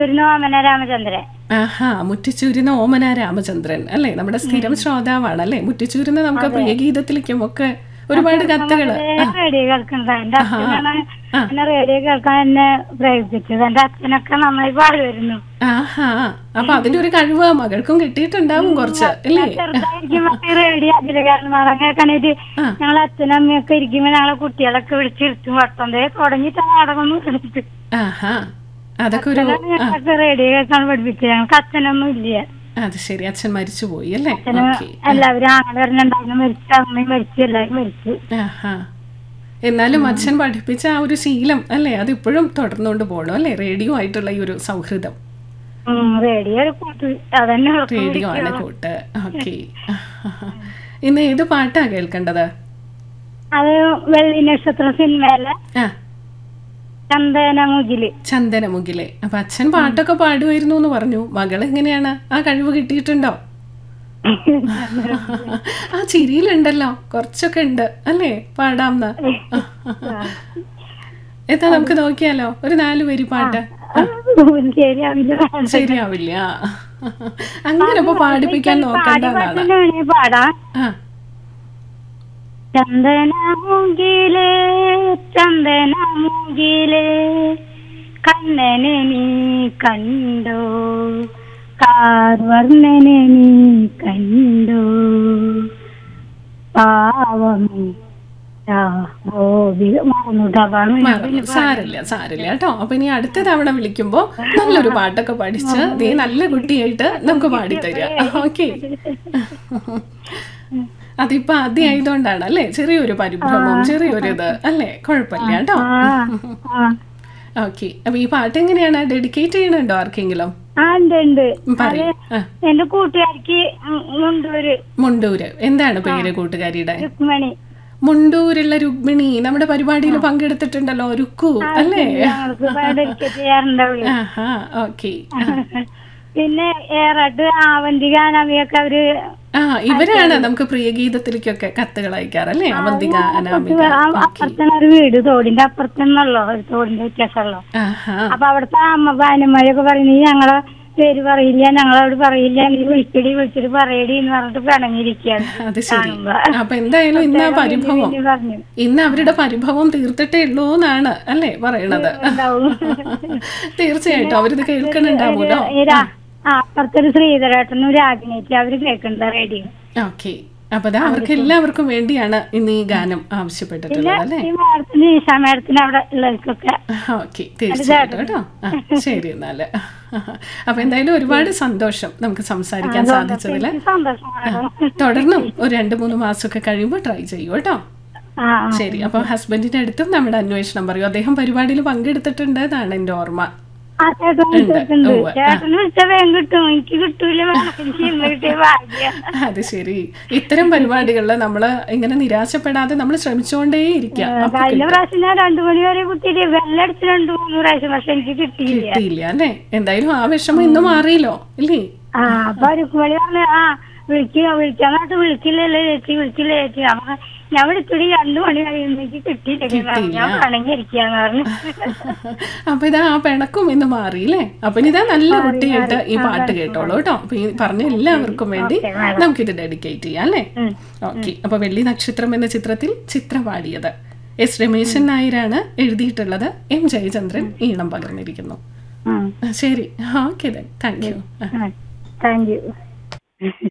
ഓമന രാമചന്ദ്രൻ ആഹാ മുറ്റിച്ചൂരുന്ന ഓമന രാമചന്ദ്രൻ അല്ലേ നമ്മുടെ സ്ഥിരം ശ്രോതാവാണ് അല്ലേ മുറ്റിച്ചൂരുന്ന നമുക്ക് പ്രിയഗീതത്തിലേക്കും ഒക്കെ ഒരുപാട് കത്തുകള് റേഡിയോ കേൾക്കുന്നത് എന്റെ അച്ഛനാണ് എന്നെ റേഡിയോ കേൾക്കാൻ എന്നെ പ്രേരിപ്പിച്ചത് എന്റെ അച്ഛനൊക്കെ നന്നായി പാടുമായിരുന്നു ആഹാ അപ്പൊ അതിന്റെ ഒരു കഴിവ് മകൾക്കും കിട്ടിയിട്ടുണ്ടാവും കുറച്ച് അല്ലേ ചെറുതായിരിക്കുമ്പോ ഈ റേഡിയോ അതില് കാരണം മറം കേൾക്കാനായിട്ട് ആ. ഞങ്ങളെ അച്ഛനും അമ്മയൊക്കെ ഇരിക്കുമ്പോ ഞങ്ങളെ കുട്ടികളൊക്കെ വിളിച്ചിരുത്തും വട്ടം ദേ തുടങ്ങിയിട്ട് നാടകമൊന്നും കളിച്ചിട്ട് ആഹാ അതൊക്കെ ഒരു ആ ഞങ്ങളൊക്കെ റേഡിയോ കേൾക്കാൻ പഠിപ്പിച്ചത് ഞങ്ങൾക്ക് അച്ഛനൊന്നും ഇല്ല അത് ശരി അച്ഛൻ മരിച്ചുപോയി അല്ലേ അച്ഛന് ഓക്കെ എല്ലാവരും ആങ്ങളെ പറഞ്ഞിട്ടുണ്ടായിരുന്നു മരിച്ചു അമ്മയും മരിച്ചു എല്ലാവരും മരിച്ചു ആഹാ എന്നാലും അച്ഛൻ പഠിപ്പിച്ച ആ ഒരു ശീലം അല്ലേ അതിപ്പോഴും തുടർന്നുകൊണ്ട് പോകണം അല്ലേ റേഡിയോ ആയിട്ടുള്ള ഈ ഒരു സൗഹൃദം ഉം, റേഡിയോ ഒരു കൂട്ട് അതന്നെ ഉറക്കം റേഡിയോ ആണ് പിടിക്കുള്ളൂ. കൂട്ട് ഓക്കെ ഇന്ന് ഏത് പാട്ടാ കേൾക്കേണ്ടത് അത് വെള്ളി നക്ഷത്ര സിനിമയിലെ ആ ചന്ദന മുകില് ചന്ദനമുകിലെ അപ്പൊ അച്ഛൻ പാട്ടൊക്കെ പാടുമായിരുന്നു എന്ന് പറഞ്ഞു മകൾ എങ്ങനെയാണ് ആ കഴിവ് കിട്ടിയിട്ടുണ്ടോ ആ ചിരിയിലുണ്ടല്ലോ കുറച്ചൊക്കെ ഉണ്ട് അല്ലേ പാടാംന്ന് എന്താ നമുക്ക് നോക്കിയാലോ ഒരു നാല് വരി പാട്ട് ശരിയാവില്ല ശരിയാവില്ല അങ്ങനെ ഇപ്പൊ പാടിപ്പിക്കാൻ നോക്കണ്ടെന്നാണ് പാടി പാടാം ആ ചന്ദന മുകിലേ ചന്ദന മുകിലേ കണ്ണനെ നീ കണ്ടോ കാർവർണ്ണനെ നീ കണ്ടോ പാവം മറന്നു. സാരില്ല സാരില്ല കേട്ടോ അപ്പൊ ഇനി അടുത്ത തവണ വിളിക്കുമ്പോ നല്ലൊരു പാട്ടൊക്കെ പഠിച്ച് നീ നല്ല കുട്ടിയായിട്ട് നമുക്ക് പാടിത്തരിക ഓക്കെ അതിപ്പോ ആദ്യം ആയതുകൊണ്ടാണ് അല്ലേ ചെറിയൊരു പരിഭ്രമം ചെറിയൊരു ഇത് അല്ലേ കുഴപ്പമില്ല കേട്ടോ ഓക്കെ അപ്പൊ ഈ പാട്ട് എങ്ങനെയാണ് ഡെഡിക്കേറ്റ് ചെയ്യണുണ്ടോ ആർക്കെങ്കിലും ആ ഉണ്ട് ഉണ്ട് പറയൂ ആ എന്റെ കൂട്ടുകാരിക്ക് മുണ്ടൂര് മുണ്ടൂര് എന്താണ് പേര് കൂട്ടുകാരിയുടെ രുക്മണി മുണ്ടൂരുള്ള രുക്മിണി നമ്മുടെ പരിപാടിയിൽ പങ്കെടുത്തിട്ടുണ്ടല്ലോ രുക്കു അല്ലേ ഞങ്ങൾക്ക് ഡെഡിക്കേറ്റ് ചെയ്യാറുണ്ടാവുള്ളൂ ആഹാ ഓക്കെ പിന്നെ ഏറാട്ട് ആവന്തിക അനാമിയൊക്കെ അവര് ആ ഇവരാണ് നമുക്ക് പ്രിയഗീതത്തിലേക്കൊക്കെ കത്തുകൾ അയക്കാറല്ലേ അവന്തിക അനാമിക ഓക്കെ അപ്പുറത്താണ് ഒരു വീട് തോടിന്റെ അപ്പുറത്തുനിന്നല്ലോ ഒരു തോടിന്റെ വ്യത്യാസമുള്ളൂ ആഹാ അപ്പൊ അവിടുത്തെ അമ്മ ഭാര്യമാരൊക്കെ പറയുന്നത് "നീ ഞങ്ങളെ പേര് പറയില്ല ഞങ്ങളോട് പറയില്ല നീ വിളിച്ചടി വിളിച്ചിട്ട് പറയടി എന്ന് പറഞ്ഞിട്ട് പിണങ്ങിയിരിക്കുകയാണ് അത് ശരി അപ്പൊ എന്തായാലും ഇന്ന് ആ പരിഭവം പിന്നെ പറഞ്ഞു ഇന്ന് അവരുടെ പരിഭവം തീർത്തിട്ടേ ഉള്ളൂ എന്നാണ് അല്ലേ പറയണത് ഉണ്ടാവും തീർച്ചയായിട്ടും അവരിത് കേൾക്കണുണ്ടാവൂലോ ഈ രാ- ആ അപ്പുറത്തൊരു ശ്രീധരേട്ടനും രാഗിനേറ്റി അവര് കേൾക്കുന്നത് റേഡിയോ ഓക്കെ അപ്പൊ ദാ അവർക്ക് എല്ലാവർക്കും വേണ്ടിയാണ് ഇന്ന് ഈ ഗാനം ആവശ്യപ്പെട്ടിട്ടുള്ളത് അല്ലേ ഈ മാഡത്തിന് ഈശാ മാഡത്തിന് അവിടെ ഉള്ളവർക്കൊക്കെ ഓക്കെ തീർച്ചയായിട്ടും കേട്ടോ ആ, ശരി എന്നാല് അപ്പൊ എന്തായാലും ഒരുപാട് സന്തോഷം നമുക്ക് സംസാരിക്കാൻ സാധിച്ചതില് എനിക്ക് സന്തോഷമാണ് തുടർന്നും ഒരു രണ്ട് മൂന്ന് മാസമൊക്കെ കഴിയുമ്പോൾ ട്രൈ ചെയ്യൂ കേട്ടോ ആ ആ. ശരി അപ്പൊ ഹസ്ബൻഡിന്റെ അടുത്തും നമ്മുടെ അന്വേഷണം പറയൂ അദ്ദേഹം പരിപാടിയിൽ പങ്കെടുത്തിട്ടുണ്ട് എന്നാണ് എന്റെ ഓർമ്മ ആ ചേട്ടൻ വിളിച്ചിട്ടുണ്ട് ഉവ്വ്. ആ. ചേട്ടന് വിളിച്ച വേഗം കിട്ടും എനിക്ക് കിട്ടൂല വേണം. എനിക്ക് ഇന്ന് കിട്ടിയ ഭാഗ്യം അത് ശരി ഇത്തരം പരിപാടികളിൽ നമ്മൾ ഇങ്ങനെ നിരാശപ്പെടാതെ നമ്മൾ ശ്രമിച്ചുകൊണ്ടേ ഇരിക്കുക അപ്പൊ കഴിഞ്ഞ പ്രാവശ്യം ഞാൻ രണ്ടു മണി വരെ കുത്തിയിട്ട് വെല്ലടിച്ച് രണ്ടു മൂന്ന് പ്രാവശ്യം പക്ഷെ എനിക്ക് കിട്ടിയില്ല കിട്ടിയില്ല അല്ലേ എന്തായാലും ആ വിഷമം ഇന്ന് മാറിയല്ലോ ഇല്ലേ ആ അപ്പൊ രുക്മണി പറഞ്ഞു ആ വിളിക്കുക വിളിക്കാനായിട്ട് വിളിച്ചില്ലല്ലോ ചേച്ചി വിളിച്ചില്ല ചേച്ചി അപ്പൊ ഞാൻ വിളിച്ചിട്ട് രണ്ടു മണി കഴിയുമ്പോ എനിക്ക് കിട്ടിയില്ല ഞാൻ പണങ്ങിയിരിക്കാന്ന് പറഞ്ഞു അപ്പൊ ഇതാ ആ പിണക്കും ഇന്ന് മാറിയില്ലേ അപ്പൊ ഇതാ നല്ല കുട്ടിയായിട്ട് ഈ പാട്ട് കേട്ടോളൂ കേട്ടോ അപ്പൊ ഈ പറഞ്ഞ എല്ലാവർക്കും വേണ്ടി നമുക്കിത് ഡെഡിക്കേറ്റ് ചെയ്യാം അല്ലേ ഉം. ഓക്കെ അപ്പൊ വെള്ളി നക്ഷത്രം എന്ന ചിത്രത്തിൽ ചിത്ര പാടിയത് എസ് രമേശൻ നായരാണ് എഴുതിയിട്ടുള്ളത് എം ജയചന്ദ്രൻ ഈണം പകർന്നിരിക്കുന്നു ഉം. ശരി okay thank you thank U